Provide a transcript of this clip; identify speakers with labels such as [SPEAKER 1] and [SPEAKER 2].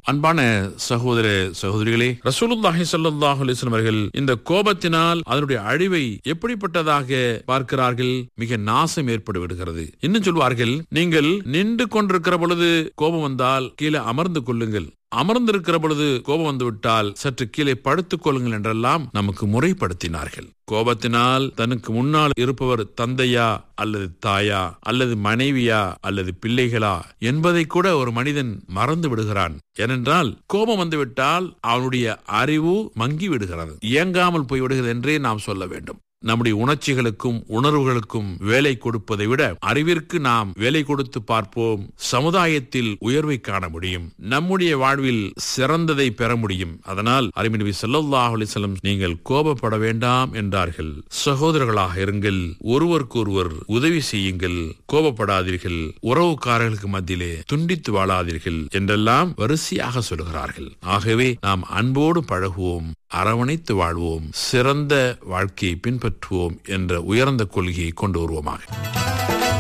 [SPEAKER 1] அன்பான சகோதர சகோதரிகளே ரசூலுல்லாஹி ஸல்லல்லாஹு அலைஹி வஸல்லம் அவர்கள் இந்த கோபத்தினால் அதனுடைய அழிவை எப்படிப்பட்டதாக பார்க்கிறார்கள் மிக நாசம் ஏற்பட்டு விடுகிறது இன்னும் சொல்வார்கள் நீங்கள் நின்று கொண்டிருக்கிற பொழுது கோபம் வந்தால் கீழே அமர்ந்து கொள்ளுங்கள் அமர்ந்திருக்கிற பொழுது கோபம் வந்து விட்டால் சற்று கீழே படுத்துக் கொள்ளுங்கள் என்றெல்லாம் நமக்கு முறைப்படுத்தினார்கள் கோபத்தினால் தனக்கு முன்னால் இருப்பவர் தந்தையா அல்லது தாயா அல்லது மனைவியா அல்லது பிள்ளைகளா என்பதை கூட ஒரு மனிதன் மறந்து விடுகிறான் ஏனென்றால் கோபம் வந்துவிட்டால் அவனுடைய அறிவு மங்கி விடுகிறது இயங்காமல் போய் விடுகிறது என்றே நாம் சொல்ல வேண்டும் நம்முடைய உணர்ச்சிகளுக்கும் உணர்வுகளுக்கும் வேலை கொடுப்பதை விட அறிவிற்கு நாம் வேலை கொடுத்து பார்ப்போம் சமுதாயத்தில் உயர்வை காண முடியும் நம்முடைய வாழ்வில் சிறந்ததை பெற முடியும் அதனால் அருமை நபி ஸல்லல்லாஹு அலைஹி வஸல்லம் நீங்கள் கோபப்பட வேண்டாம் என்றார்கள் சகோதரர்களாக இருங்கள் ஒருவருக்கொருவர் உதவி செய்யுங்கள் கோபப்படாதீர்கள் உறவுக்காரர்களுக்கு மத்தியிலே துண்டித்து வாழாதீர்கள் என்றெல்லாம் வரிசையாக சொல்கிறார்கள் ஆகவே நாம் அன்போடு பழகுவோம் அரவணைத்து வாழ்வோம் சிறந்த வாழ்க்கையை பின்பற்றுவோம் என்ற உயர்ந்த கொள்கையை கொண்டு வருவோமாக